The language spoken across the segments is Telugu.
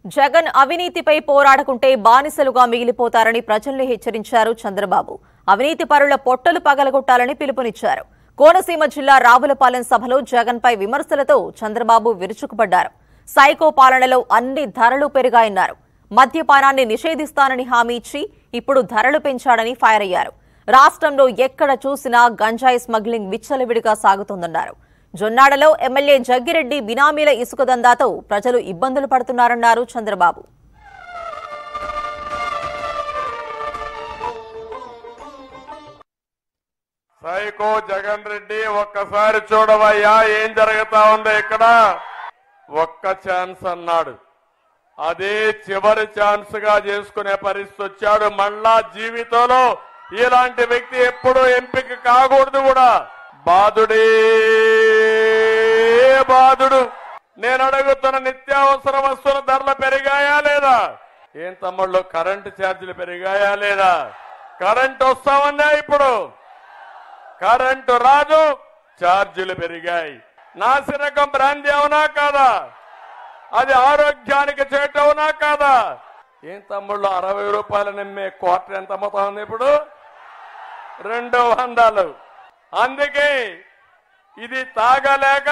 జగన్ అవినీతిపై పోరాడుకుంటే బానిసలుగా మిగిలిపోతారని ప్రజల్ని హెచ్చరించారు చంద్రబాబు అవినీతి పరుల పొట్టలు పగలగొట్టాలని పిలుపునిచ్చారు కోనసీమ జిల్లా రావులపాలెం సభలో జగన్పై విమర్శలతో చంద్రబాబు విరుచుకుపడ్డారు సైకో పాలనలో అన్ని ధరలు పెరిగాయన్నారు మద్యపానాన్ని నిషేధిస్తానని హామీ ఇచ్చి ఇప్పుడు ధరలు పెంచాడని ఫైర్ అయ్యారు రాష్ట్రంలో ఎక్కడ చూసినా గంజాయి స్మగ్లింగ్ విచ్చలవిడిగా సాగుతోందన్నారు జొన్నాడలో ఎమ్మెల్యే జగ్గిరెడ్డి బినామీల ఇసుక దందాతో ప్రజలు ఇబ్బందులు పడుతున్నారన్నారు చంద్రబాబు సైకో జగన్ రెడ్డి ఒక్కసారి చూడవయ్యా ఏం జరుగుతా ఉందో ఇక్కడ ఒక్క ఛాన్స్ అన్నాడు అదే చివరి ఛాన్స్ గా చేసుకునే పరిస్థితి వచ్చాడు మళ్ళా జీవితంలో ఇలాంటి వ్యక్తి ఎప్పుడూ ఎంపిక కాకూడదు కూడా బాధుడే బాధుడు నేను అడుగుతున్న నిత్యావసర వస్తువుల ధరలు పెరిగాయా లేదా ఏం తమ్ముళ్ళు కరెంటు ఛార్జీలు పెరిగాయా లేదా కరెంట్ వస్తా ఉందా ఇప్పుడు కరెంటు రాదు ఛార్జీలు పెరిగాయి నాసిరకం బ్రాంతి అవునా కాదా అది ఆరోగ్యానికి చేటు అవునా కాదా ఏం తమ్ముళ్ళు అరవై రూపాయలు నిమ్మే క్వార్టర్ ఎంత అమ్ముతా ఉంది ఇప్పుడు రెండు వందలు అందుకే ఇది తాగలేక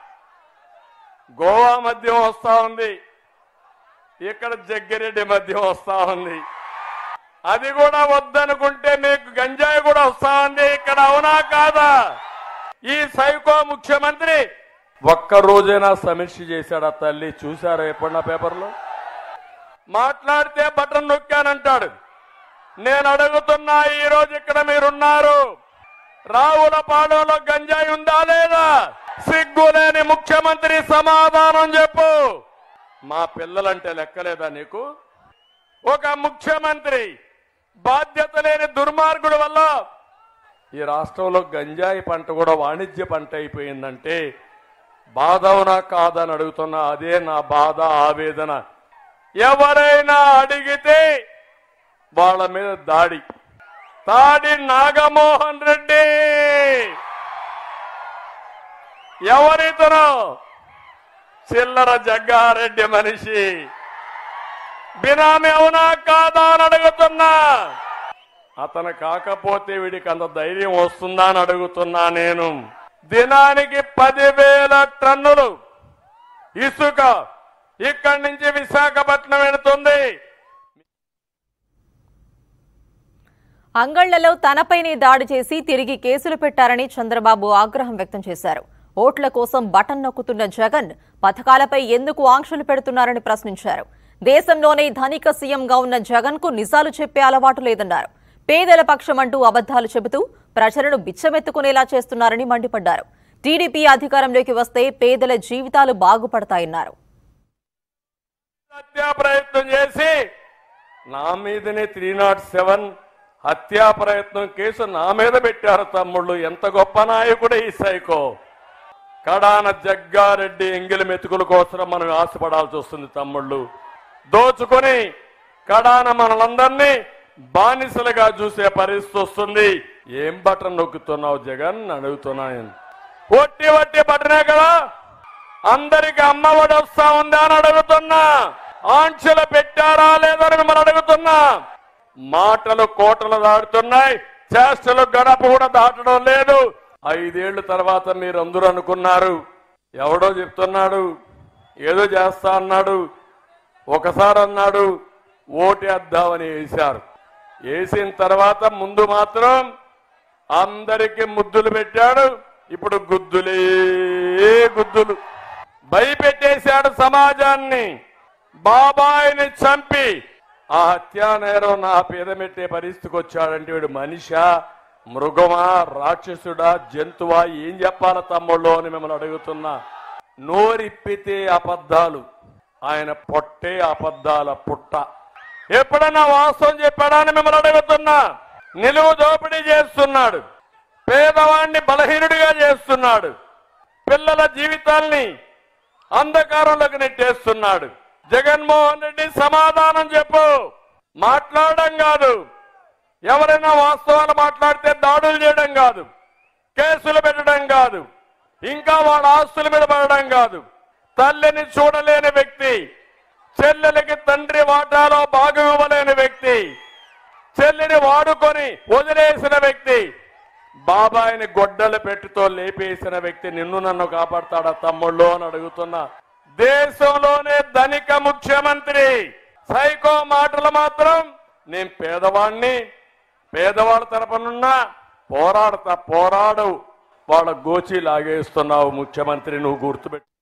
గోవా మద్యం వస్తా ఉంది ఇక్కడ జగ్గిరెడ్డి మద్యం వస్తా ఉంది అది కూడా వద్దనుకుంటే మీకు గంజాయి కూడా వస్తా ఉంది ఇక్కడ అవునా కాదా ఈ సైకో ముఖ్యమంత్రి ఒక్క రోజైనా సమీక్ష చేశాడు ఆ తల్లి చూశారా ఎప్పుడన్నా పేపర్లో మాట్లాడితే బటన్ నొక్కానంటాడు నేను అడుగుతున్నా ఈ రోజు ఇక్కడ మీరున్నారు రావుల పాడంలో గంజాయి ఉందా లేదా సిగ్గులేని ముఖ్యమంత్రి సమాధానం చెప్పు మా పిల్లలంటే లెక్కలేదా నీకు ఒక ముఖ్యమంత్రి బాధ్యత లేని దుర్మార్గుడు వల్ల ఈ రాష్ట్రంలో గంజాయి పంట కూడా వాణిజ్య పంట అయిపోయిందంటే బాధ అవునా కాదని అడుగుతున్నా అదే నా బాధ ఆవేదన ఎవరైనా అడిగితే వాళ్ళ మీద దాడి తాడి నాగమోహన్ రెడ్డి ఎవరితను చిల్లర జగ్గారెడ్డి మనిషి బినామీ అవునా కాదా అని అడుగుతున్నా అతను కాకపోతే వీడికి అంత ధైర్యం వస్తుందా అని అడుగుతున్నా నేను దినానికి పదివేల టన్నులు ఇసుక ఇక్కడి నుంచి విశాఖపట్నం వెళుతుంది అంగళ్లలో తనపైనే దాడి చేసి తిరిగి కేసులు పెట్టారని చంద్రబాబు ఆగ్రహం వ్యక్తం చేశారు ఓట్ల కోసం బటన్ నొక్కుతున్న జగన్ పథకాలపై ఎందుకు ఆంక్షలు పెడుతున్నారని ప్రశ్నించారు దేశంలోనే ధనిక సీఎంగా ఉన్న జగన్ కు నిజాలు చెప్పే అలవాటు లేదన్నారు పేదల పక్షమంటూ అబద్దాలు చెబుతూ ప్రజలను బిచ్చమెత్తుకునేలా చేస్తున్నారని మండిపడ్డారు టీడీపీ అధికారంలోకి వస్తే పేదల జీవితాలు బాగుపడతాయన్నారు హత్యా ప్రయత్నం చేసి నా మీదనే త్రీ నాట్ సెవెన్ హత్యా ప్రయత్నం కేసు నా మీద పెట్టారు తమ్ముళ్ళు ఎంత గొప్ప నాయకుడే ఈ సైకో కడాన జగ్గారెడ్డి ఎంగిలి మెతుకుల కోసం మనం ఆశపడాల్సి వస్తుంది తమ్ముళ్ళు దోచుకొని కడాన మనలందరినీ బానిసలుగా చూసే పరిస్థితి వస్తుంది ఏం బటన్ నొక్కుతున్నావు జగన్ అడుగుతున్నా నేను ఒట్టి వట్టి బటనే కదా అందరికి అమ్మఒడి వస్తా ఉందా అని అడుగుతున్నా ఆంక్షలు పెట్టారా లేదని మిమ్మల్ని అడుగుతున్నా మాటలు కోటలు దాటుతున్నాయి చేష్టలు గడప కూడా దాటడం లేదు ఐదేళ్ల తర్వాత మీరు అందరూ అనుకున్నారు ఎవడో చెప్తున్నాడు ఏదో చేస్తా అన్నాడు ఒకసారి అన్నాడు ఓటేద్దామని వేశారు వేసిన తర్వాత ముందు మాత్రం అందరికి ముద్దులు పెట్టాడు ఇప్పుడు గుద్దులే గుద్దులు భయపెట్టేశాడు సమాజాన్ని బాబాయిని చంపి ఆ హత్యా నేరం నా పేదమెట్టే పరిస్థితికి వచ్చాడంటే వీడు మనిషా మృగమా రాక్షసుడా జంతువా ఏం చెప్పాల తమ్ముళ్ళు అని మిమ్మల్ని అడుగుతున్నా నోరిప్పితే అబద్ధాలు ఆయన పొట్టే అబద్ధాల పుట్ట ఎప్పుడన్నా వాస్తవం చెప్పాడా అని మిమ్మల్ని అడుగుతున్నా నిలువు దోపిడీ చేస్తున్నాడు పేదవాణ్ణి బలహీనుడిగా చేస్తున్నాడు పిల్లల జీవితాల్ని అంధకారంలోకి నెట్టేస్తున్నాడు జగన్మోహన్ రెడ్డి సమాధానం చెప్పు మాట్లాడడం కాదు ఎవరైనా వాస్తవాలు మాట్లాడితే దాడులు చేయడం కాదు కేసులు పెట్టడం కాదు ఇంకా వాళ్ళ ఆస్తుల మీద పడడం కాదు తల్లిని చూడలేని వ్యక్తి చెల్లెలకి తండ్రి వాటాలో భాగం ఇవ్వలేని వ్యక్తి చెల్లిని వాడుకొని వదిలేసిన వ్యక్తి బాబాయిని గొడ్డల పెట్టుతో లేపేసిన వ్యక్తి నిన్ను నన్ను కాపాడతాడా తమ్ముళ్ళు అని అడుగుతున్నా దేశంలోనే ధనిక ముఖ్యమంత్రి సైకో మాటలు మాత్రం నేను పేదవాణ్ణి పేదవాళ్ళ తరపునున్నా పోరాడతా పోరాడు వాళ్ళ గోచి లాగేస్తున్నావు ముఖ్యమంత్రి నువ్వు గుర్తుపెట్టు